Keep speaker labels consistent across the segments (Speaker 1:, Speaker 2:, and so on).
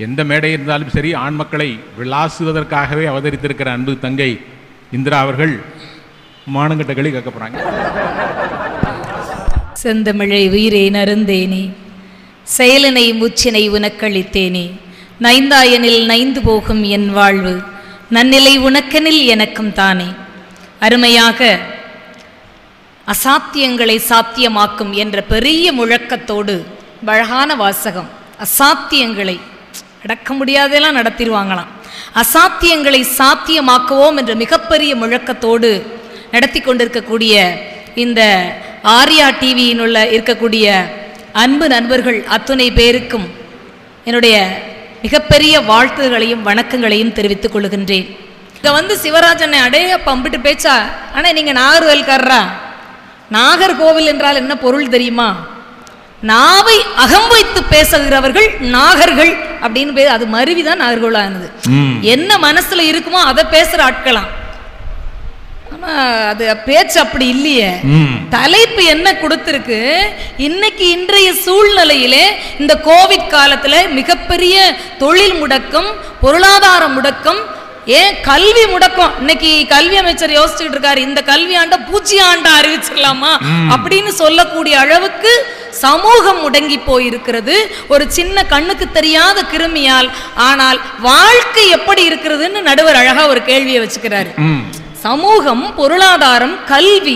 Speaker 1: எந்த மேடை இருந்தாலும் சரி ஆண் மக்களை விளாசுவதற்காகவே அவதரித்திருக்கிற அன்பு தங்கை இந்திரா அவர்கள் மானங்கட்ட களி கேட்க போறாங்க
Speaker 2: செந்தமிழை உயிரே நருந்தேனே செயலினை முச்சினை உனக்களித்தேனே நைந்தாயனில் நைந்து போகும் என் வாழ்வு நன்னிலை உனக்கெனில் எனக்கும் தானே அருமையாக அசாத்தியங்களை சாத்தியமாக்கும் என்ற பெரிய முழக்கத்தோடு அழகான வாசகம் அசாத்தியங்களை அடக்க முடியாதெல்லாம் நடத்திடுவாங்களாம் அசாத்தியங்களை சாத்தியமாக்குவோம் என்ற மிகப்பெரிய முழக்கத்தோடு நடத்தி கொண்டிருக்கக்கூடிய இந்த ஆர்யா டிவியினுள்ள இருக்கக்கூடிய அன்பு நண்பர்கள் அத்துணை பேருக்கும் என்னுடைய மிகப்பெரிய வாழ்த்துகளையும் வணக்கங்களையும் தெரிவித்துக் கொள்கின்றேன் இங்க வந்து சிவராஜனை அடைய பம்பிட்டு பேச்சா ஆனா நீங்க நாகர்வேல்காரரா நாகர்கோவில் என்றால் என்ன பொருள் தெரியுமா நாவை அகம் வைத்து பேசுகிறவர்கள் நாகர்கள் அப்படின்னு பேர் அது மருவிதான் நாகர்களானது
Speaker 1: ம்.
Speaker 2: என்ன மனசுல இருக்குமோ அதை பேசுற ஆட்களாம் ஆனா அது பேச்சு அப்படி இல்லையே
Speaker 1: ம்.
Speaker 2: தலைப்பு என்ன கொடுத்திருக்கு இன்னைக்கு இன்றைய சூழ்நிலையிலே இந்த கோவிட் காலத்துல மிகப்பெரிய தொழில் முடக்கம் பொருளாதார முடக்கம் ஏன் கல்வி முடக்கம் இன்னைக்கு கல்வி அமைச்சர் யோசிச்சுட்டு இருக்காரு இந்த கல்வி ஆண்ட பூச்சி ஆண்டா அறிவிச்சிடலாமா அப்படின்னு சொல்லக்கூடிய அளவுக்கு சமூகம் முடங்கி போயிருக்கிறது ஒரு சின்ன கண்ணுக்கு தெரியாத கிருமியால் ஆனால் வாழ்க்கை எப்படி இருக்கிறதுன்னு நடுவர் அழகா ஒரு கேள்வியை வச்சுக்கிறாரு
Speaker 1: ம்.
Speaker 2: சமூகம் பொருளாதாரம் கல்வி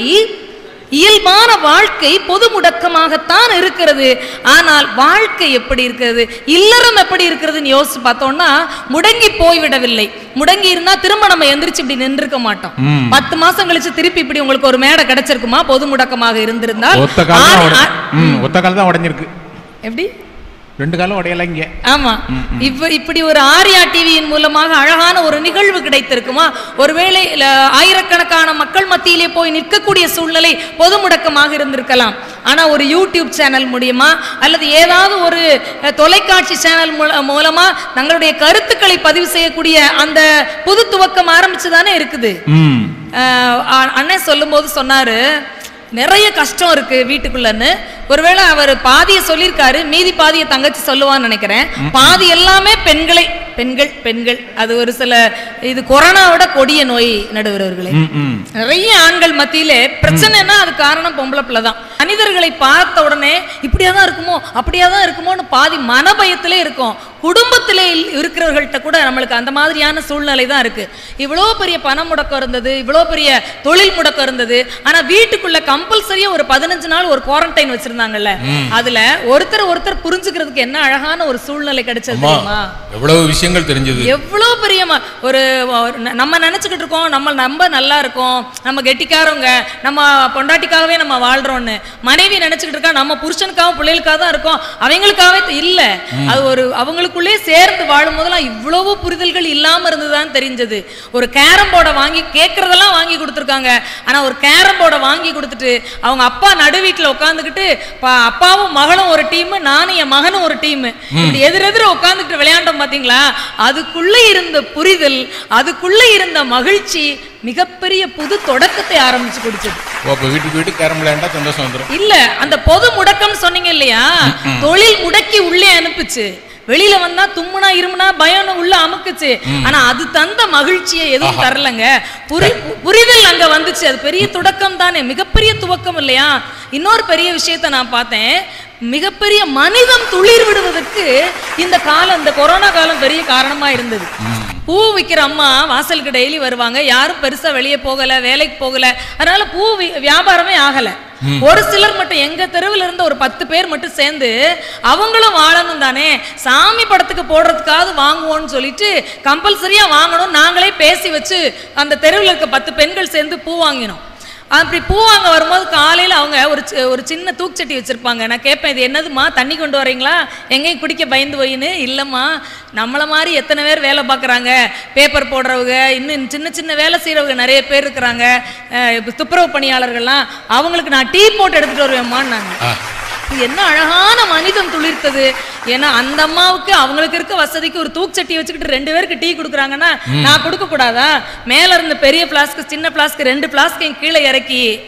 Speaker 2: இயல்பான வாழ்க்கை பொது முடக்கமாகத்தான் இருக்கிறது ஆனால் வாழ்க்கை எப்படி இருக்கிறது இல்லறம் எப்படி இருக்கிறதுன்னு யோசிச்சு பார்த்தோம்னா முடங்கி போய்விடவில்லை முடங்கி இருந்தா திரும்ப நம்ம எந்திரிச்சு இப்படி நின்றுக்க மாட்டோம்
Speaker 1: ம்.
Speaker 2: பத்து மாசம் கழிச்சு திருப்பி இப்படி உங்களுக்கு ஒரு மேடை கிடைச்சிருக்குமா பொது முடக்கமாக இருந்திருந்தால்
Speaker 1: ஒத்த காலம் தான்
Speaker 2: ஆறு-
Speaker 1: உடை-
Speaker 2: ஆ-
Speaker 1: ம், ஒத்த காலம் தான் உடைஞ்சிருக்கு
Speaker 2: எப்படி
Speaker 1: ரெண்டு காலம் உடையல இங்க
Speaker 2: ஆமா இப்ப இப்படி ஒரு ஆர்யா டிவியின் மூலமாக அழகான ஒரு நிகழ்வு கிடைத்திருக்குமா ஒருவேளை ல, ஆயிரக்கணக்கான மக்கள் மத்தியிலே போய் நிற்கக்கூடிய சூழ்நிலை பொது முடக்கமாக இருந்திருக்கலாம் ஆனா ஒரு யூடியூப் சேனல் மூலியமா அல்லது ஏதாவது ஒரு அஹ், தொலைக்காட்சி சேனல் மூல- மூலமா தங்களுடைய கருத்துக்களை பதிவு செய்யக்கூடிய அந்த புது துவக்கம் ஆரம்பிச்சுதானே இருக்குது
Speaker 1: ம்.
Speaker 2: ஆஹ் அ- அண்ணன் சொல்லும்போது சொன்னாரு நிறைய கஷ்டம் இருக்கு வீட்டுக்குள்ளன்னு ஒருவேளை அவர் பாதியை சொல்லியிருக்காரு மீதி பாதியை தங்கச்சி சொல்லுவான்னு நினைக்கிறேன் பாதி எல்லாமே பெண்களை பெண்கள் பெண்கள் அது ஒரு சில இது கொரோனாவோட கொடிய நோய் நடுவர் அவர்களே
Speaker 1: ம், ம்.
Speaker 2: நிறைய ஆண்கள் மத்தியிலே பிரச்சனைனா அது காரணம் பொம்பளை பிள்ளை தான் மனிதர்களை பார்த்த உடனே இப்படியா தான் இருக்குமோ அப்படியா தான் இருக்குமோன்னு பாதி மனபயத்திலே இருக்கும் குடும்பத்திலே இல்- இருக்கிறவர்கள்ட்ட கூட நம்மளுக்கு அந்த மாதிரியான சூழ்நிலை தான் இருக்கு இவ்வளோ பெரிய பண முடக்கம் இருந்தது இவ்வளோ பெரிய தொழில் முடக்கம் இருந்தது ஆனா வீட்டுக்குள்ள கம்பல்சரியா ஒரு பதினஞ்சு நாள் ஒரு குவாரண்டைன் வச்சிருந்தாங்கல்ல அதுல ஒருத்தர் ஒருத்தர் புரிஞ்சுக்கிறதுக்கு என்ன அழகான ஒரு சூழ்நிலை கிடைச்சது
Speaker 3: அம்மா
Speaker 2: தெரியுமா
Speaker 3: எவ்வளவு விஷயங்கள் தெரிஞ்சது
Speaker 2: எவ்வளோ பெரிய ம- ஒரு ஒரு ந- நம்ம நினைச்சுக்கிட்டு இருக்கோம் நம்ம நம்ம நல்லா இருக்கோம் நம்ம கெட்டிக்காரவங்க நம்ம பொண்டாட்டிக்காகவே நம்ம வாழ்றோம்னு மனைவி நினைச்சுக்கிட்டு இருக்கா நம்ம புருஷனுக்காக பிள்ளைகளுக்காக தான் இருக்கோம் அவங்களுக்காகவே த- இல்ல அது ஒரு அவங்களுக்குள்ளே சேர்ந்து வாழும் போதெல்லாம் இவ்வளவு புரிதல்கள் இல்லாம இருந்துதான் தெரிஞ்சது ஒரு கேரம் போர்டை வாங்கி கேட்கறதெல்லாம் வாங்கி கொடுத்துருக்காங்க ஆனா ஒரு கேரம் போர்டை வாங்கி கொடுத்துட்டு அவங்க அப்பா நடு வீட்டுல உட்காந்துக்கிட்டு அப்பாவும் மகளும் ஒரு டீம் நானும் என் மகனும் ஒரு டீம் இப்படி எதிரெதிர உட்காந்துக்கிட்டு விளையாண்டோம் பாத்தீங்களா அதுக்குள்ள இருந்த புரிதல் அதுக்குள்ள இருந்த மகிழ்ச்சி மிகப்பெரிய புது தொடக்கத்தை ஆரம்பிச்சு கொடுத்தது
Speaker 3: ஓ, அப்ப வீட்டுக்கு வீட்டு கேரம் விளையாண்டா சந்தோஷம் வந்துடும்
Speaker 2: இல்ல அந்த பொது முடக்கம் சொன்னீங்க இல்லையா தொழில் முடக்கி உள்ளே அனுப்புச்சு வெளியில வந்தா தும்முனா இருமுனா பயம்னு உள்ள அமுக்குச்சு ஆனா அது தந்த மகிழ்ச்சியை எதுவும் தரலங்க புரி புரிதல் அங்க வந்துச்சு அது பெரிய தொடக்கம் தானே மிகப்பெரிய துவக்கம் இல்லையா இன்னொரு பெரிய விஷயத்தை நான் பார்த்தேன் மிகப்பெரிய மனிதம் துளிர் விடுவதற்கு இந்த காலம் இந்த கொரோனா காலம் பெரிய காரணமா இருந்தது பூ விற்கிற அம்மா வாசலுக்கு டெய்லி வருவாங்க யாரும் பெருசா வெளியே போகல வேலைக்கு போகல அதனால பூ வி- வியாபாரமே ஆகல ஒரு சிலர் மட்டும் எங்க தெருவில் இருந்த ஒரு பத்து பேர் மட்டும் சேர்ந்து அவங்களும் வாழணும் தானே சாமி படத்துக்கு போடுறதுக்காவது வாங்குவோம்னு சொல்லிட்டு கம்பல்சரியா வாங்கணும் நாங்களே பேசி வச்சு அந்த தெருவில் இருக்க பத்து பெண்கள் சேர்ந்து பூ வாங்கினோம் அப்படி பூ வாங்க வரும்போது காலையில் அவங்க ஒரு சி- ஒரு சின்ன தூக்குச்சட்டி வச்சுருப்பாங்க நான் கேட்பேன் இது என்னதுமா தண்ணி கொண்டு வரீங்களா எங்கேயும் குடிக்க பயந்து போயின்னு இல்லைம்மா நம்மளை மாதிரி எத்தனை பேர் வேலை பார்க்குறாங்க பேப்பர் போடுறவங்க இன்னும் சின்ன சின்ன வேலை செய்கிறவங்க நிறைய பேர் இருக்கிறாங்க அஹ் இப்ப துப்புரவு பணியாளர்கள்லாம் அவங்களுக்கு நான் டீ போட்டு எடுத்துகிட்டு வருவேம்மான்னாங்க
Speaker 3: ஆ.
Speaker 2: இது என்ன அழகான மனிதம் துளிர்த்தது ஏன்னா அந்த அம்மாவுக்கு அவங்களுக்கு இருக்க வசதிக்கு ஒரு தூக்குச்சட்டி வச்சுக்கிட்டு ரெண்டு பேருக்கு டீ கொடுக்குறாங்கன்னா நான் கொடுக்க கூடாதா மேல இருந்த பெரிய பிளாஸ்க்கு சின்ன பிளாஸ்க்கு ரெண்டு பிளாஸ்கையும் கீழே இறக்கி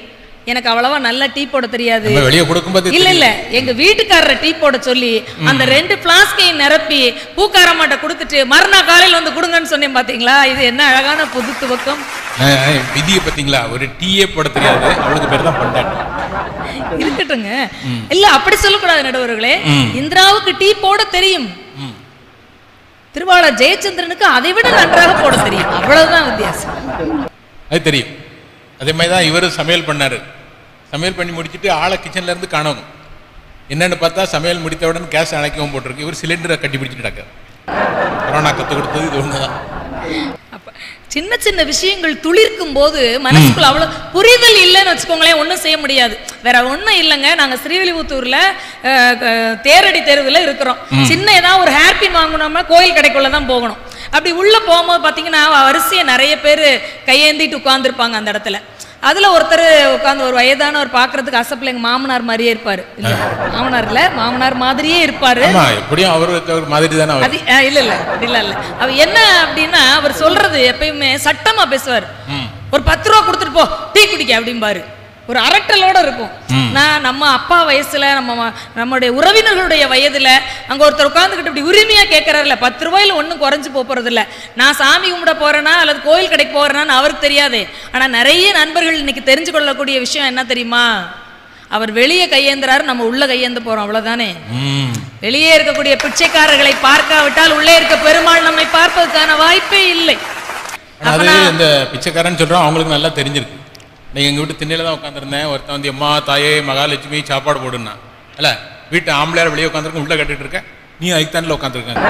Speaker 2: எனக்கு அவ்வளவா நல்ல டீ போட தெரியாது
Speaker 3: நம்ம வெளியே கொடுக்கும்போது
Speaker 2: இல்ல இல்ல எங்க வீட்டுக்காரரை டீ போட சொல்லி அந்த ரெண்டு பிளாஸ்கையும் நிரப்பி பூக்காரமாட்ட கொடுத்துட்டு மறுநாள் காலையில வந்து கொடுங்கன்னு சொன்னேன் பாத்தீங்களா இது என்ன அழகான புது துவக்கம்
Speaker 3: அஹ், விதியை பார்த்தீங்களா ஒரு டீயே போட தெரியாது அவளுக்கு பேர் தான் பண்டாட்டி
Speaker 2: இருக்கட்டுங்க இல்ல அப்படி சொல்லக்கூடாது நடுவர்களே
Speaker 3: ம்.
Speaker 2: இந்திராவுக்கு டீ போட தெரியும்
Speaker 3: ம்.
Speaker 2: திருவாளர் ஜெயச்சந்திரனுக்கு அதை விட நன்றாக போட தெரியும் அவ்வளவுதான் வித்தியாசம்
Speaker 3: அது தெரியும் அதே மாதிரி தான் இவர் சமையல் பண்ணாரு சமையல் பண்ணி முடிச்சிட்டு ஆளை கிச்சன்ல இருந்து காணவும் என்னன்னு பார்த்தா சமையல் முடித்தவுடன் கேஸ் அணைக்கவும் போட்டிருக்கு இவர் சிலிண்டரை கட்டி பிடிச்சிட்டு கிடக்காரு கொரோனா கற்றுக் கொடுத்தது இது ஒன்று தான்
Speaker 2: அப்ப சின்ன சின்ன விஷயங்கள் துளிர்க்கும் போது மனசுக்குள்ள அவ்வளவு புரிதல் இல்லைன்னு வச்சுக்கோங்களேன் ஒண்ணும் செய்ய முடியாது வேற ஒண்ணும் இல்லைங்க நாங்க ஸ்ரீவில்லிபுத்தூர்ல அஹ், அஹ், தேரடி தெருவில் இருக்கிறோம் சின்ன ஏதாவது ஒரு ஹேர்பின் வாங்கணும்னா கோயில் கடைக்குள்ள தான் போகணும் அப்படி உள்ள போகும்போது பாத்தீங்கன்னா வரிசையா நிறைய பேர் கையேந்திட்டு உட்கார்ந்துருப்பாங்க அந்த இடத்துல அதுல ஒருத்தர் உட்கார்ந்து ஒரு வயதானவர் பார்க்கிறதுக்கு அசப்பில் எங்க மாமனார் மாதிரியே இருப்பாரு இல்ல மாமனார் இல்ல மாமனார் மாதிரியே இருப்பாரு
Speaker 3: ஆமா எப்படியும் அவருக்கு ஒரு மாதிரி தானே அவர்
Speaker 2: அது அஹ், இல்ல இல்ல அப்படி இல்ல இல்ல அவ என்ன அப்படின்னா அவர் சொல்றது எப்பயுமே சட்டமா பேசுவார் ஒரு பத்து ரூபா கொடுத்துட்டு போ டீ குடிக்க அப்படிம்பாரு ஒரு அரட்டலோட இருக்கும் நான் நம்ம அப்பா வயசுல நம்ம ம- நம்மளுடைய உறவினர்களுடைய வயதுல அங்க ஒருத்தர் உட்காந்துக்கிட்டு இப்படி உரிமையா கேட்கறாருல பத்து ரூபாயில ஒண்ணும் குறைஞ்சு போப் போறது இல்ல நான் சாமி கும்பிட போறேனா அல்லது கோயில் கடைக்கு போறேனான்னு அவருக்கு தெரியாதே ஆனா நிறைய நண்பர்கள் இன்னைக்கு தெரிஞ்சு கொள்ளக்கூடிய விஷயம் என்ன தெரியுமா அவர் வெளியே கையேந்துறாரு நம்ம உள்ள கையேந்த போறோம் அவ்வளவுதானே
Speaker 3: ம்
Speaker 2: வெளியே இருக்கக்கூடிய பிச்சைக்காரர்களை பார்க்காவிட்டால் உள்ளே இருக்க பெருமாள் நம்மை பார்ப்பதற்கான வாய்ப்பே இல்லை
Speaker 3: ஆனா அது இந்த பிச்சைக்காரன்னு சொல்றோம் அவங்களுக்கு நல்லா தெரிஞ்சிருக்கு நீங்க எங்க வீட்டு திண்ணையில தான் உட்காந்துருந்தேன் ஒருத்தன் வந்து அம்மா தாயே மகாலட்சுமி சாப்பாடு போடுன்னா இல்ல வீட்டு ஆம்பளையார் வெளியே உட்காந்துருக்க உள்ள கட்டிட்டு இருக்க நீ அதுக்கு உட்காந்துருக்காங்க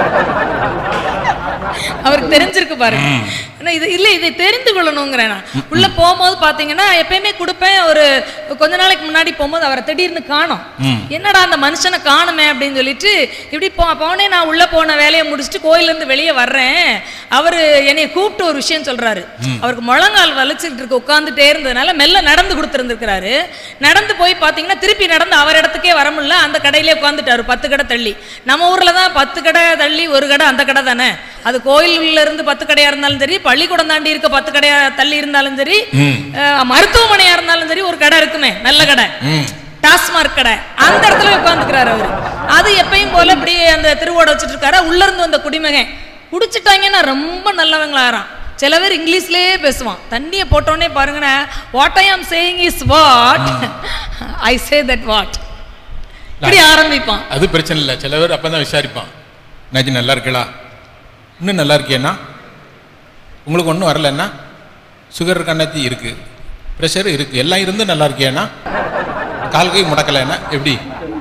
Speaker 2: அவருக்கு தெரிஞ்சிருக்கு பாருங்க ஆனா இது இல்ல இதை தெரிந்து கொள்ளணுங்கிறேன் நான் உள்ள போகும்போது பாத்தீங்கன்னா எப்பயுமே கொடுப்பேன் ஒரு கொஞ்ச நாளைக்கு முன்னாடி போகும்போது அவரை திடீர்னு காணோம் என்னடா அந்த மனுஷனை காணுமே அப்படின்னு சொல்லிட்டு இப்படி போ போனே நான் உள்ள போன வேலையை முடிச்சுட்டு கோயில்ல இருந்து வெளியே வர்றேன் அவரு என்னைய கூப்பிட்டு ஒரு விஷயம் சொல்றாரு அவருக்கு முழங்கால் வலிச்சுட்டு இருக்கு உட்காந்துட்டே இருந்ததுனால மெல்ல நடந்து கொடுத்துருந்துருக்கிறாரு நடந்து போய் பாத்தீங்கன்னா திருப்பி நடந்து அவர் இடத்துக்கே வர முடியல அந்த கடையிலே உட்காந்துட்டாரு பத்து கடை தள்ளி நம்ம ஊர்ல தான் பத்து கடை தள்ளி ஒரு கடை அந்த கடை தானே அது கோயில்ல இருந்து பத்து கடையா இருந்தாலும் சரி பள்ளிக்கூடம் தாண்டி இருக்க பத்து கடையா தள்ளி இருந்தாலும் சரி அஹ், மருத்துவமனையா இருந்தாலும் சரி ஒரு கடை இருக்குமே நல்ல கடை டாஸ்மார்க் கடை அந்த இடத்துல உட்காந்துக்கிறாரு அவரு அது எப்பயும் போல இப்படி அந்த திருவோட வச்சுட்டு இருக்காரு உள்ள இருந்து வந்த குடிமகன் குடிச்சிட்டாங்கன்னா ரொம்ப நல்லவங்களாராம் சில பேர் இங்கிலீஷ்லயே பேசுவான் தண்ணியை போட்டோன்னே பாருங்கண்ணே what I am saying is what I say that what இப்படி ஆரம்பிப்பான்
Speaker 3: அது பிரச்சனை இல்லை சில பேர் அப்பதான் விசாரிப்பான் என்னாச்சு நல்லா இருக்கலா இன்னும் நல்லா இருக்கியண்ணா உங்களுக்கு ஒன்றும் வரலன்னா சுகர் இருக்காண்ணாச்சி இருக்கு ப்ரெஷர் இருக்கு எல்லாம் இருந்து நல்லா இருக்கியாண்ணா கால் கை முடக்கலைன்னா எப்படி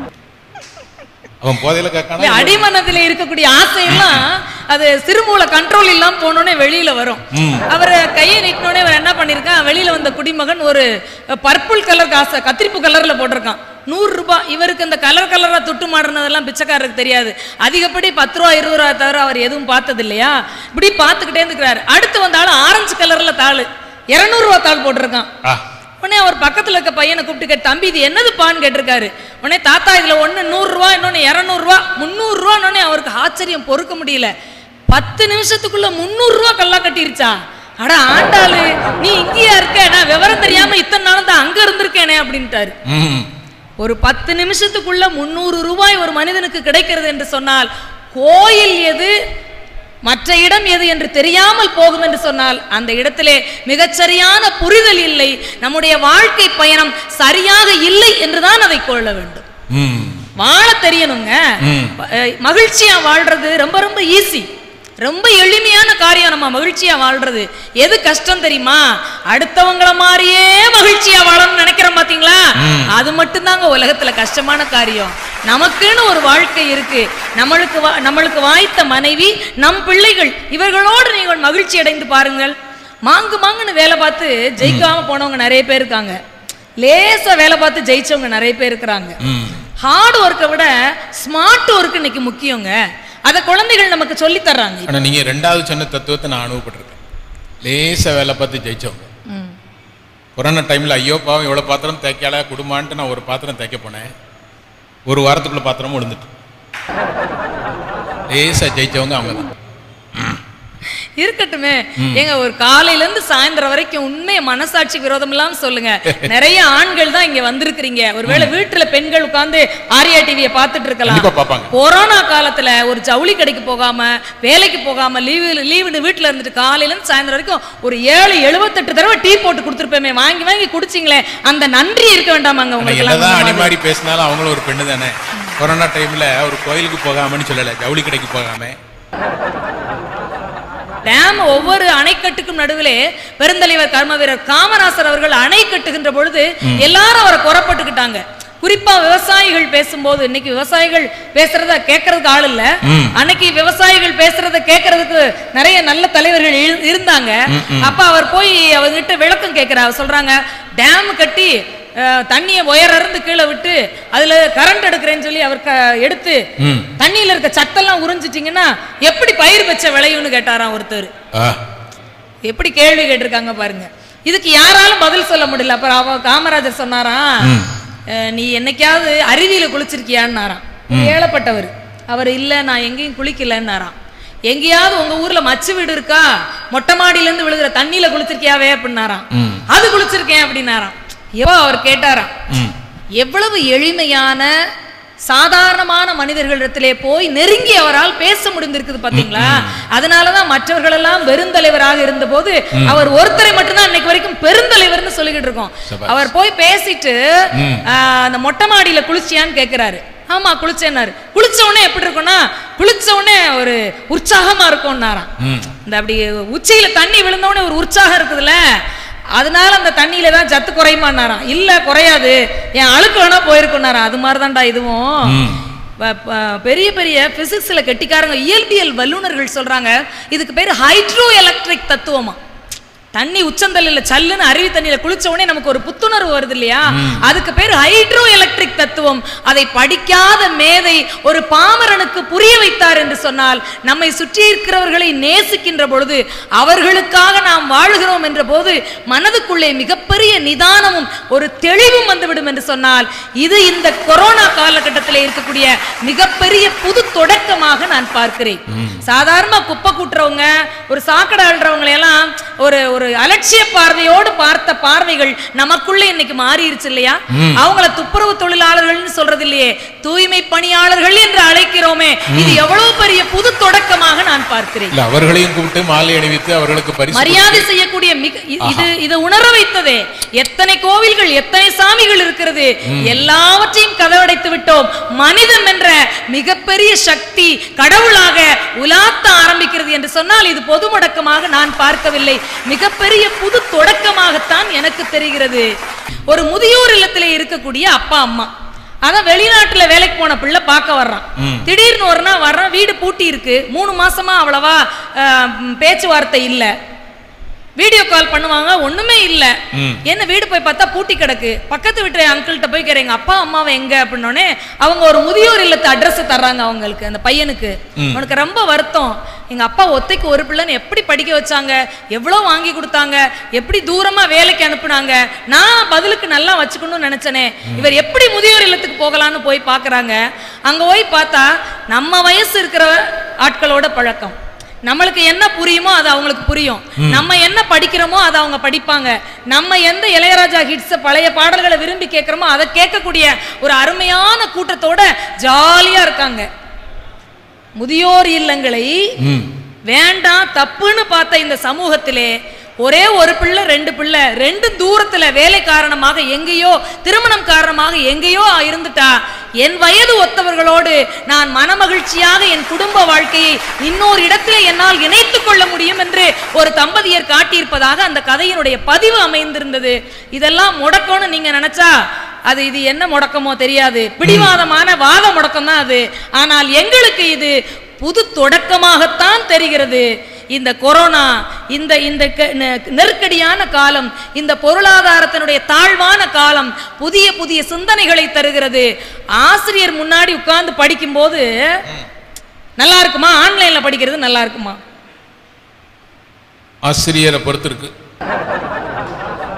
Speaker 3: அவன் போதையில
Speaker 2: இந்த
Speaker 3: கேட்கானா
Speaker 2: அடிமனத்துல இருக்கக்கூடிய ஆசையெல்லாம் அது சிறுமூல கண்ட்ரோல் இல்லாம போனோடனே வெளியில வரும் அவர் கையை நீட்டினோடனே அவர் என்ன பண்ணிருக்கான் வெளியில வந்த குடிமகன் ஒரு பர்பிள் கலர் காசை கத்திரிப்பு கலர்ல போட்டிருக்கான் நூறு ரூபாய் இவருக்கு இந்த கலர் கலரா துட்டு மாடுனதெல்லாம் பிச்சைக்காரருக்கு தெரியாது அதிகப்படி பத்து ரூபா இருபது ரூபா தவிர அவர் எதுவும் பார்த்தது இல்லையா இப்படி பார்த்துக்கிட்டே இருந்துக்கிறாரு அடுத்து வந்தாலும் ஆரஞ்சு கலர்ல தாள் இருநூறுவா தாள் போட்டிருக்கான்
Speaker 3: ஆ
Speaker 2: உடனே அவர் பக்கத்துல இருக்க பையனை கூப்பிட்டு கேட்டு தம்பி இது என்னதுப்பான்னு கேட்டிருக்காரு உடனே தாத்தா இதுல ஒண்ணு நூறு ரூபா இன்னொன்னு இரநூறுவா முந்நூறு ரூபான்னு அவருக்கு ஆச்சரியம் பொறுக்க முடியல பத்து நிமிஷத்துக்குள்ள முந்நூறு ரூபா கல்லா கட்டிருச்சா அட ஆண்டாளு நீ இங்கேயா இருக்க நான் விவரம் தெரியாம இத்தனை நாளும் தான் அங்க இருந்திருக்கேனே அப்படின்ட்டாரு
Speaker 3: ம்
Speaker 2: ஒரு பத்து நிமிஷத்துக்குள்ள முந்நூறு ரூபாய் ஒரு மனிதனுக்கு கிடைக்கிறது என்று சொன்னால் கோயில் எது மற்ற இடம் எது என்று தெரியாமல் போகும் என்று சொன்னால் அந்த இடத்திலே மிகச்சரியான புரிதல் இல்லை நம்முடைய வாழ்க்கை பயணம் சரியாக இல்லை என்றுதான் அதை கொள்ள வேண்டும்
Speaker 3: ம்
Speaker 2: வாழ தெரியணுங்க அஹ் மகிழ்ச்சியா வாழ்றது ரொம்ப ரொம்ப ஈஸி ரொம்ப எளிமையான காரியம் நம்ம மகிழ்ச்சியா வாழ்றது எது கஷ்டம் தெரியுமா அடுத்தவங்கள மாதிரியே மகிழ்ச்சியா வாழணும்னு நினைக்கிறோம் பாத்தீங்களா அது மட்டும்தாங்க உலகத்துல கஷ்டமான காரியம் நமக்குன்னு ஒரு வாழ்க்கை இருக்கு நம்மளுக்கு வா- நம்மளுக்கு வாய்த்த மனைவி நம் பிள்ளைகள் இவர்களோடு நீங்கள் மகிழ்ச்சி அடைந்து பாருங்கள் மாங்கு மாங்குன்னு வேலை பார்த்து ஜெயிக்காம போனவங்க நிறைய பேர் இருக்காங்க லேசா வேலை பார்த்து ஜெயிச்சவங்க நிறைய பேர் இருக்கிறாங்க ஹார்ட் ஒர்க்கை விட ஸ்மார்ட் ஒர்க் இன்னைக்கு முக்கியங்க அதை குழந்தைகள் நமக்கு சொல்லி தர்றாங்க
Speaker 3: ஆனா நீங்க ரெண்டாவது சொன்ன தத்துவத்தை நான் அனுபவப்பட்டிருக்கேன் லேசா வேலை பார்த்து ஜெயிச்சவங்க
Speaker 2: ம்.
Speaker 3: கொரோனா டைம்ல ஐயோ பாவம் இவ்வளவு பாத்திரம் தேய்க்கால குடும்பான்ட்டு நான் ஒரு பாத்திரம் தேய்க்க போனேன் ஒரு வாரத்துக்குள்ள பாத்திரமும் விழுந்துட்டு லேசா ஜெயிச்சவங்க அவங்க தான்
Speaker 2: இருக்கட்டுமே ஏங்க ஒரு காலையில இருந்து சாயந்தரம் வரைக்கும் உண்மையை மனசாட்சி விரோதம் இல்லாம சொல்லுங்க நிறைய ஆண்கள் தான் இங்க வந்திருக்கிறீங்க ஒருவேளை வீட்டுல பெண்கள் உட்கார்ந்து ஆரியா டிவியை பார்த்துட்டு இருக்கலாம்
Speaker 3: கண்டிப்பா பார்ப்பாங்க
Speaker 2: கொரோனா காலத்துல ஒரு ஜவுளி கடைக்கு போகாம வேலைக்கு போகாம லீவு லீவுன்னு வீட்டுல இருந்துட்டு காலையில இருந்து சாயந்தரம் வரைக்கும் ஒரு ஏழு எழுபத்தெட்டு தடவை டீ போட்டு கொடுத்துருப்பேமே வாங்கி வாங்கி குடிச்சிங்களே அந்த நன்றி இருக்க வேண்டாமாங்க
Speaker 3: ஆனா
Speaker 2: உங்களுக்கு
Speaker 3: என்னதான்
Speaker 2: எல்லாம்
Speaker 3: அணிமாடி பேசினாலும் அவங்களும் ஒரு பெண்ணு தானே கொரோனா டைம்ல ஒரு கோயிலுக்கு போகாமன்னு சொல்லல ஜவுளி கடைக்கு போகாம
Speaker 2: டேம் ஒவ்வொரு அணைக்கட்டுக்கும் நடுவிலே பெருந்தலைவர் கர்ம வீரர் காமராசர் அவர்கள் அணை கட்டுகின்ற பொழுது எல்லாரும் அவரை குறப்பட்டுக்கிட்டாங்க குறிப்பா விவசாயிகள் பேசும்போது இன்னைக்கு விவசாயிகள் பேசுறத கேட்கறதுக்கு ஆள் இல்ல அன்னைக்கு விவசாயிகள் பேசுறத கேட்கறதுக்கு நிறைய நல்ல தலைவர்கள் இரு- இருந்தாங்க அப்ப அவர் போய் அவர்கிட்ட விளக்கம் கேட்கிறார் சொல்றாங்க டேம் கட்டி அஹ், தண்ணியை உயரந்து கீழே விட்டு அதுல கரண்ட் எடுக்கிறேன்னு சொல்லி அவர் க- எடுத்து
Speaker 3: ம்.
Speaker 2: தண்ணியில இருக்க சத்தெல்லாம் உறிஞ்சிட்டீங்கன்னா எப்படி பயிர் வச்ச விளையும்னு கேட்டாராம் ஒருத்தர்
Speaker 3: ஆ,
Speaker 2: எப்படி கேள்வி கேட்டிருக்காங்க பாருங்க இதுக்கு யாராலும் பதில் சொல்ல முடியல அப்புறம் அவ காமராஜர் சொன்னாராம் அஹ், நீ என்னைக்காவது அருவியில குளிச்சிருக்கியான்னாராம் ஏழப்பட்டவர் அவர் இல்ல நான் எங்கேயும் குளிக்கலன்னாராம் எங்கேயாவது உங்க ஊர்ல மச்சு வீடு இருக்கா மொட்டை மாடியில இருந்து விழுகிற தண்ணியில குளிச்சிருக்கியாவே அப்படின்னாராம் அது குளிச்சிருக்கேன் அப்படின்னாராம் எவ்வளோ அவர் கேட்டாராம்
Speaker 3: ம்.
Speaker 2: எவ்வளவு எளிமையான சாதாரணமான மனிதர்களிடத்திலே போய் நெருங்கி அவரால் பேச முடிந்திருக்குது பாத்தீங்களா அதனாலதான் மற்றவர்கள் எல்லாம் பெருந்தலைவராக இருந்தபோது அவர் ஒருத்தரை மட்டும்தான் இன்னைக்கு வரைக்கும் பெருந்தலைவர்னு சொல்லிக்கிட்டு இருக்கோம்
Speaker 3: சபாஷ்.
Speaker 2: அவர் போய் பேசிட்டு ஆஹ், அந்த மொட்டை மாடியில குளிச்சியான்னு கேக்குறாரு ஆமா குளிச்சேன்னாரு குளிச்ச உடனே எப்படி இருக்கும்னா குளிச்ச உடனே ஒரு உற்சாகமா இருக்கும்னாராம்
Speaker 3: ம்.
Speaker 2: இந்த அப்படி உச்சியில தண்ணி விழுந்த உடனே ஒரு உற்சாகம் இருக்குதுல்ல அதனால அந்த தண்ணியில தான் சத்து குறையுமான்னாராம் இல்ல குறையாது என் அழுக்கு வேணா போயிருக்குன்னாராம் அது மாதிரிதான்டா இதுவும்
Speaker 3: ம்.
Speaker 2: ப- ப- பெரிய பெரிய பிசிக்ஸ்ல கெட்டிக்காரங்க இயற்பியல் வல்லுநர்கள் சொல்றாங்க இதுக்கு பேர் ஹைட்ரோ எலக்ட்ரிக் தத்துவமா தண்ணி உச்சந்தல்ல சல்லுன்னு அருவி தண்ணியில குளிச்ச உடனே நமக்கு ஒரு புத்துணர்வு வருது இல்லையா அதுக்கு பேர் ஹைட்ரோ எலக்ட்ரிக் தத்துவம் அதை படிக்காத மேதை ஒரு பாமரனுக்கு புரிய வைத்தார் என்று சொன்னால் நம்மை சுற்றி இருக்கிறவர்களை நேசிக்கின்ற பொழுது அவர்களுக்காக நாம் வாழ்கிறோம் என்ற போது மனதுக்குள்ளே மிகப்பெரிய நிதானமும் ஒரு தெளிவும் வந்துவிடும் என்று சொன்னால் இது இந்த கொரோனா காலகட்டத்தில் இருக்கக்கூடிய மிகப்பெரிய புது தொடக்கமாக நான் பார்க்கிறேன் சாதாரண குப்பை கூட்டுறவங்க ஒரு சாக்கடை அழுறவங்களை எல்லாம் ஒரு ஒரு அலட்சிய பார்வையோடு பார்த்த பார்வைகள் நமக்குள்ள இன்னைக்கு மாறிடுச்சு இல்லையா அவங்கள துப்புரவு தொழிலாளர்கள்னு சொல்றது இல்லையே தூய்மை பணியாளர்கள் என்று அழைக்கிறோமே இது எவ்வளவு பெரிய புது தொடக்கமாக நான் பார்க்கிறேன்
Speaker 3: இல்ல அவர்களையும் கூப்பிட்டு மாலை அணிவித்து அவர்களுக்கு பரிசு
Speaker 2: மரியாதை செய்யக்கூடிய மிக இ- இது இதை உணர வைத்ததே எத்தனை கோவில்கள் எத்தனை சாமிகள் இருக்கிறது எல்லாவற்றையும் கதவடைத்து விட்டோம் மனிதம் என்ற மிகப்பெரிய சக்தி கடவுளாக உலாத்த ஆரம்பிக்கிறது என்று சொன்னால் இது பொது முடக்கமாக நான் பார்க்கவில்லை மிகப்பெரிய புது தொடக்கமாகத்தான் எனக்கு தெரிகிறது ஒரு முதியோர் இல்லத்திலே இருக்கக்கூடிய அப்பா அம்மா அதான் வெளிநாட்டுல வேலைக்கு போன பிள்ளை பார்க்க வர்றான் திடீர்னு ஒரு நாள் வர்றான் வீடு பூட்டி இருக்கு மூணு மாசமா அவ்வளவா அஹ், ம், பேச்சுவார்த்தை இல்ல வீடியோ கால் பண்ணுவாங்க ஒண்ணுமே இல்ல என்ன வீடு போய் பார்த்தா பூட்டி கிடக்கு பக்கத்து வீட்டு அங்கிள்கிட்ட போய் கேட்க எங்க அப்பா அம்மாவை எங்க அப்படின்னோடனே அவங்க ஒரு முதியோர் இல்லத்து அட்ரஸ் தர்றாங்க அவங்களுக்கு அந்த பையனுக்கு அவனுக்கு ரொம்ப வருத்தம் எங்க அப்பா ஒத்தைக்கு ஒரு பிள்ளைன்னு எப்படி படிக்க வச்சாங்க எவ்வளவு வாங்கி கொடுத்தாங்க எப்படி தூரமா வேலைக்கு அனுப்புனாங்க நான் பதிலுக்கு நல்லா வச்சுக்கணும்னு நினைச்சனே இவர் எப்படி முதியோர் இல்லத்துக்கு போகலான்னு போய் பார்க்கறாங்க அங்க போய் பார்த்தா நம்ம வயசு இருக்கிற ஆட்களோட பழக்கம் நம்மளுக்கு என்ன புரியுமோ அது அவங்களுக்கு புரியும் நம்ம என்ன படிக்கிறோமோ அதை அவங்க படிப்பாங்க நம்ம எந்த இளையராஜா ஹிட்ஸ் பழைய பாடல்களை விரும்பி கேட்குறோமோ அதை கேட்கக்கூடிய ஒரு அருமையான கூட்டத்தோட ஜாலியா இருக்காங்க முதியோர் இல்லங்களை
Speaker 3: ம்.
Speaker 2: வேண்டாம் தப்புன்னு பார்த்த இந்த சமூகத்திலே ஒரே ஒரு பிள்ளை ரெண்டு பிள்ளை ரெண்டு தூரத்துல வேலை காரணமாக எங்கேயோ திருமணம் காரணமாக எங்கேயோ இருந்துட்டா என் வயது ஒத்தவர்களோடு நான் மனமகிழ்ச்சியாக என் குடும்ப வாழ்க்கையை இன்னொரு இடத்திலே என்னால் இணைத்துக் கொள்ள முடியும் என்று ஒரு தம்பதியர் காட்டியிருப்பதாக அந்த கதையினுடைய பதிவு அமைந்திருந்தது இதெல்லாம் முடக்கம்னு நீங்க நினைச்சா அது இது என்ன முடக்கமோ தெரியாது பிடிவாதமான வாத முடக்கம் தான் அது ஆனால் எங்களுக்கு இது புது தொடக்கமாகத்தான் தெரிகிறது இந்த கொரோனா இந்த இந்த க- நெ- நெருக்கடியான காலம் இந்த பொருளாதாரத்தினுடைய தாழ்வான காலம் புதிய புதிய சிந்தனைகளை தருகிறது ஆசிரியர் முன்னாடி உட்கார்ந்து படிக்கும்போது நல்லா இருக்குமா ஆன்லைன்ல படிக்கிறது நல்லா இருக்குமா
Speaker 3: ஆசிரியரை பொறுத்து இருக்கு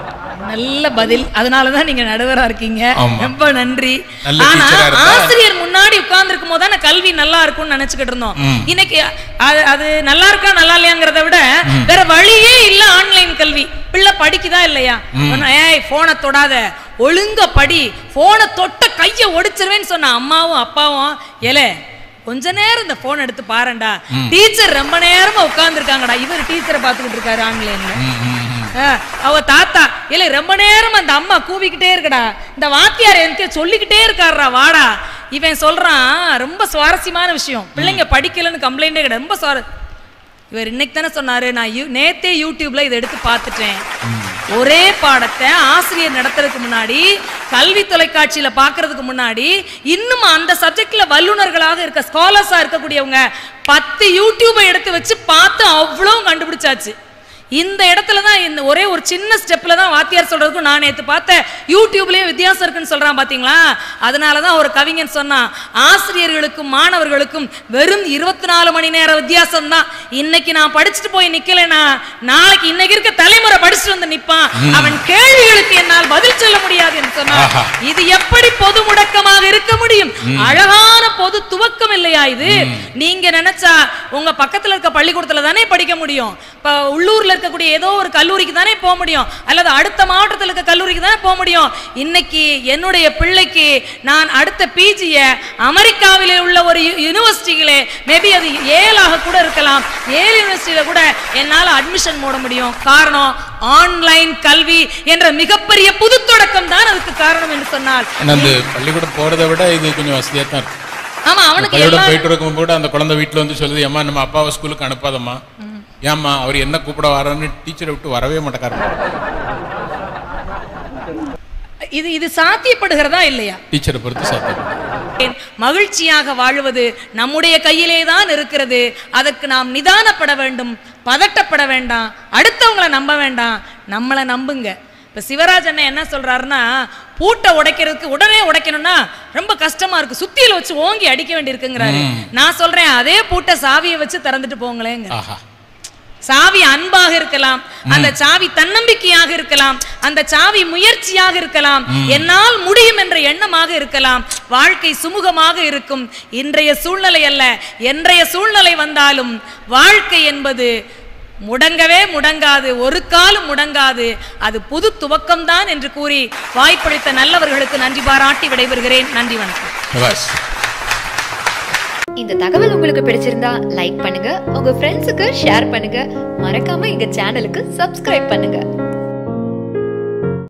Speaker 2: நல்ல பதில் அதனாலதான் நீங்க நடுவரா இருக்கீங்க
Speaker 3: ஆமா.
Speaker 2: ரொம்ப நன்றி
Speaker 3: நல்ல
Speaker 2: ஆனா
Speaker 3: teacher-ஆ இருந்தா-
Speaker 2: ஆசிரியர் முன்னாடி உட்கார்ந்து இருக்கும் போது கல்வி நல்லா இருக்கும்னு நினைச்சுக்கிட்டு இருந்தோம் இன்னைக்கு அது அது நல்லா இருக்கா நல்லா இல்லையாங்கிறத விட வேற வழியே இல்ல ஆன்லைன் கல்வி பிள்ளை படிக்குதா இல்லையா சொன்னா, ஏய் போனை தொடாத ஒழுங்கா படி போனை தொட்ட கைய ஒடிச்சிருவேன்னு சொன்ன அம்மாவும் அப்பாவும் ஏலே கொஞ்ச நேரம் இந்த போன் எடுத்து பாருடா டீச்சர் ரொம்ப நேரமா உட்கார்ந்துருக்காங்கடா இவர் டீச்சரை பார்த்துக்கிட்டு இருக்காரு ஆன்லைன்ல ஆ, அவ தாத்தா இல்ல ரொம்ப நேரம் அந்த அம்மா கூவிக்கிட்டே இருக்கடா இந்த வாத்தியார் எனக்கு சொல்லிக்கிட்டே இருக்காருடா வாடா இவன் சொல்றான் ரொம்ப சுவாரஸ்யமான விஷயம் பிள்ளைங்க படிக்கலன்னு கம்ப்ளைண்டே கிடையாது ரொம்ப சுவார இவர் இன்னைக்கு தானே சொன்னாரு நான் யூ நேத்தே யூடியூப்ல இதை எடுத்து பார்த்துட்டேன் ஒரே பாடத்தை ஆசிரியர் நடத்துறதுக்கு முன்னாடி கல்வி தொலைக்காட்சியில பார்க்கறதுக்கு முன்னாடி இன்னும் அந்த சப்ஜெக்ட்ல வல்லுனர்களாக இருக்க ஸ்காலர்ஸா இருக்கக்கூடியவங்க பத்து யூடியூபை எடுத்து வச்சு பார்த்து அவ்வளவும் கண்டுபிடிச்சாச்சு இந்த இடத்துல தான் இந்த ஒரே ஒரு சின்ன ஸ்டெப்ல தான் வாத்தியார் சொல்றதுக்கும் நான் நேத்து பார்த்தேன் யூடியூப்லயே வித்தியாசம் இருக்குன்னு சொல்றான் பாத்தீங்களா அதனால தான் ஒரு கவிஞன் சொன்னான் ஆசிரியர்களுக்கும் மாணவர்களுக்கும் வெறும் இருபத்தி நாலு மணி நேர வித்தியாசம் தான் இன்னைக்கு நான் படிச்சுட்டு போய் நிக்கலைனா நாளைக்கு இன்னைக்கு இருக்க தலைமுறை படிச்சுட்டு வந்து நிப்பான் அவன் கேள்விகளுக்கு என்னால் பதில் சொல்ல முடியாது என்று சொன்னான்
Speaker 3: ஆஹா.
Speaker 2: இது எப்படி பொது முடக்கமாக இருக்க முடியும் அழகான பொது துவக்கம் இல்லையா இது நீங்க நினைச்சா உங்க பக்கத்துல இருக்க பள்ளிக்கூடத்துல தானே படிக்க முடியும் இப்ப உள்ளூர்ல இருக்கக்கூடிய ஏதோ ஒரு கல்லூரிக்கு தானே போக முடியும் அல்லது அடுத்த மாவட்டத்தில் இருக்க கல்லூரிக்கு தானே போக முடியும் இன்னைக்கு என்னுடைய பிள்ளைக்கு நான் அடுத்த பிஜிய அமெரிக்காவிலே உள்ள ஒரு யூனிவர்சிட்டிகளே மேபி அது ஏலாக கூட இருக்கலாம் ஏல் யூனிவர்சிட்டியில கூட என்னால அட்மிஷன் போட முடியும் காரணம் ஆன்லைன் கல்வி என்ற மிகப்பெரிய புது தொடக்கம் தான் அதுக்கு காரணம் என்று சொன்னால்
Speaker 3: ஆனா அந்த பள்ளிக்கூடம் போறதை விட இது கொஞ்சம் வசதியா தான் இருக்கு
Speaker 2: ஆமா அவனுக்கு
Speaker 3: பள்ளிக்கூடம்
Speaker 2: எல்லாம்
Speaker 3: போயிட்டு இருக்கும் கூட அந்த குழந்தை வீட்டுல வந்து சொல்லுது அம்மா நம்ம அப்பாவை ஸ்கூலுக்கு அனுப்பாதம்மா ஏம்மா அவர் என்ன கூப்பிட வரான்னு டீச்சரை விட்டு வரவே மாட்டேக்காரு
Speaker 2: இது இது சாத்தியப்படுகிறதா இல்லையா
Speaker 3: டீச்சரை பொறுத்து சாத்தியம்
Speaker 2: மகிழ்ச்சியாக வாழ்வது நம்முடைய கையிலே தான் இருக்கிறது அதற்கு நாம் நிதானப்பட வேண்டும் பதட்டப்பட வேண்டாம் அடுத்தவங்கள நம்ப வேண்டாம் நம்மளை நம்புங்க இப்ப சிவராஜ் அண்ணன் என்ன சொல்றாருன்னா பூட்டை உடைக்கிறதுக்கு உடனே உடைக்கணும்னா ரொம்ப கஷ்டமா இருக்கு சுத்தியில வச்சு ஓங்கி அடிக்க வேண்டியிருக்குங்கிறாரு நான் சொல்றேன் அதே பூட்டை சாவியை வச்சு திறந்துட்டு போங்களேங்க
Speaker 3: ஆஹா
Speaker 2: சாவி அன்பாக இருக்கலாம் அந்த சாவி தன்னம்பிக்கையாக இருக்கலாம் அந்த சாவி முயற்சியாக இருக்கலாம் என்னால் முடியும் என்ற எண்ணமாக இருக்கலாம் வாழ்க்கை சுமூகமாக இருக்கும் இன்றைய சூழ்நிலை அல்ல என்றைய சூழ்நிலை வந்தாலும் வாழ்க்கை என்பது முடங்கவே முடங்காது ஒரு காலம் முடங்காது அது புது துவக்கம்தான் என்று கூறி வாய்ப்பளித்த நல்லவர்களுக்கு நன்றி பாராட்டி விடைபெறுகிறேன் நன்றி வணக்கம்
Speaker 3: சபாஷ்.
Speaker 4: இந்த தகவல் உங்களுக்கு பிடிச்சிருந்தா லைக் பண்ணுங்க உங்க ஃப்ரெண்ட்ஸுக்கு ஷேர் பண்ணுங்க மறக்காம எங்க சேனலுக்கு சப்ஸ்கிரைப் பண்ணுங்க